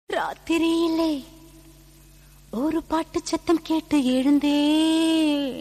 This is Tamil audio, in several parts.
ராத்திரியிலே ஒரு பாட்டு சத்தம் கேட்டு எழுந்தேன்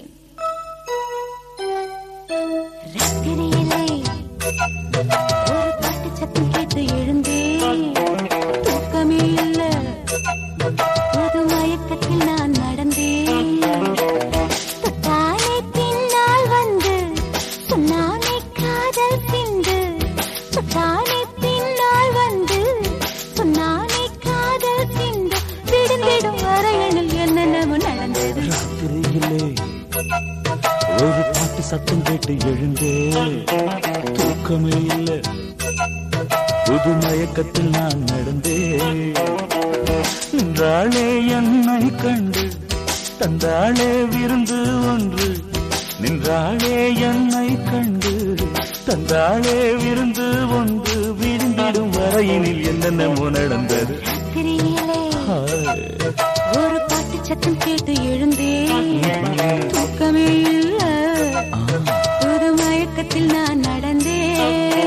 ராத்திரியிலே ஒரு பாட்டு சத்தம் கேட்டு எழுந்தேன் தூக்கமே இல்ல ஒரு மயக்கத்தில் நான் நடந்தேன் தொட்டானே பின்னால் வந்து சொன்னானே காதல் சிந்து தொட்டானே பின்னால் வந்து சொன்னானே காதல் சிந்து விடுந்திடும் வரையணில் என்னென்னமோ நடந்தது ராத்திரியிலே ஒரு பாட்டு சத்தம் கேட்டு எழுந்தே தூக்கமே இல்லை புது மயக்கத்தில் நான் நடந்தேன் நின்றாளே என்னை கண்டு தந்தாளே விருந்து ஒன்று நின்றாளே என்னை கண்டு தந்தாளே விருந்து ஒன்று விழுந்திடும் வரையினில் என்னென்னமோ நடந்தது ராத்திரியிலே ஹாய். ஒரு பாட்டு சத்தம் கேட்டு எழுந்தேன் தூக்கமே இல்ல ஒரு மயக்கத்தில் நான் நடந்தேன்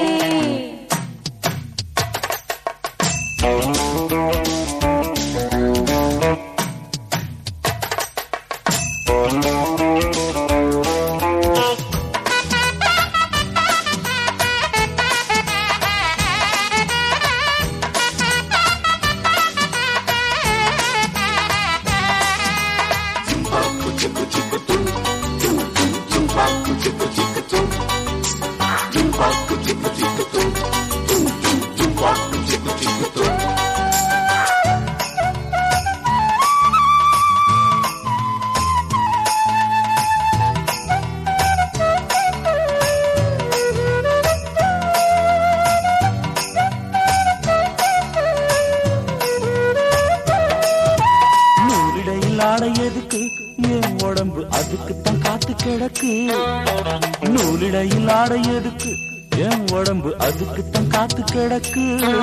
நூலிடையில் ஆடை எதுக்கு என் உடம்பு அதுக்கு தான் காத்து கிடக்கு நூலிடையில் ஆடை எதுக்கு என் உடம்பு அதுக்கு தான் காத்து கிடக்கு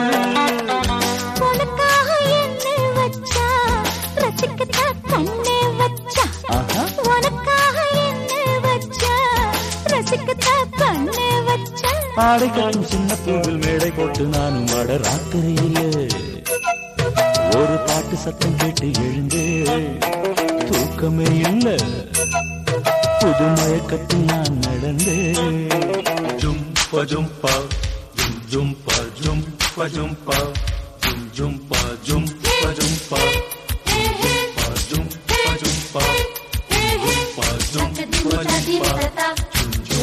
உனக்காக என்ன வச்சா ரசிக்கத்தான் கண்ணே வச்சா ஆஹா. உனக்காக என்ன வச்சா ரசிக்கத்தான் கண்ணே வச்சா ஆடை கட்டும் சின்ன பூவில் மேடை போட்டு நானும் ஆட ராத்திரியிலே ஒரு பாட்டு சத்தம் கேட்டு எழுந்தே தூக்கமே இல்ல புது மயக்கத்தில் நான் நடந்தேன் Jumpa jumpa, jum jumpa jumpa jumpa, jum jumpa jumpa jumpa, jumpa jumpa jumpa, jumpa jumpa jumpa,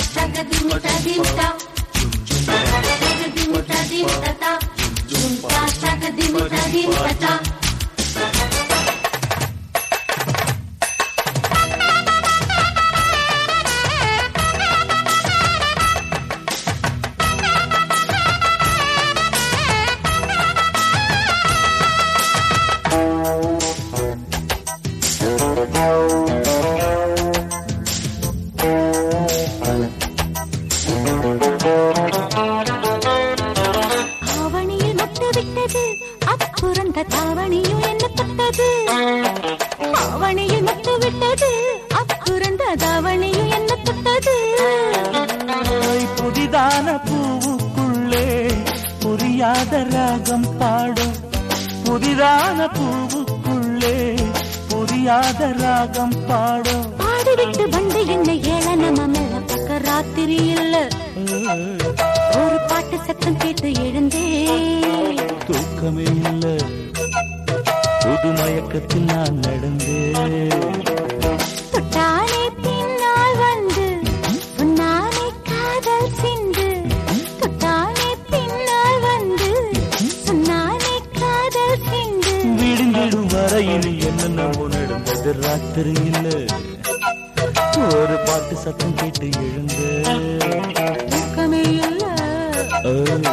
ஆவணியில் முட்டு விட்டது அப்புறந்த தாவணியும் என்ன தொட்டது ஆவணியில் முட்டு விட்டது அப்புறந்த தாவணியும் என்ன தொட்டது ஓய், புதிதான பூவுக்குள்ளே புரியாத ராகம் பாடும் புதிதான பூவுக்குள்ளே புரியாத ராகம் பாடும் பாடிவிட்டு வந்து என்ன ஏளனமா மெல்ல பக்க ராத்திரி இல்ல ஒரு பாட்டு சத்தம் கேட்டு எழுந்தே தூக்கமே இல்ல புது மயக்கத்தில் நான் நடந்தேன் தொட்டானே பின்னால் வந்து சொன்னானே காதல் சிந்து தொட்டானே பின்னால் வந்து சொன்னானே காதல் சிந்து விடுங்கிடும் வரையில் என்னென்னவோ நடந்தது ராத்திரி இல்ல ஒரு பாட்டு சத்தம் கேட்டு எழுந்த தூக்கமே இல்ல ஓ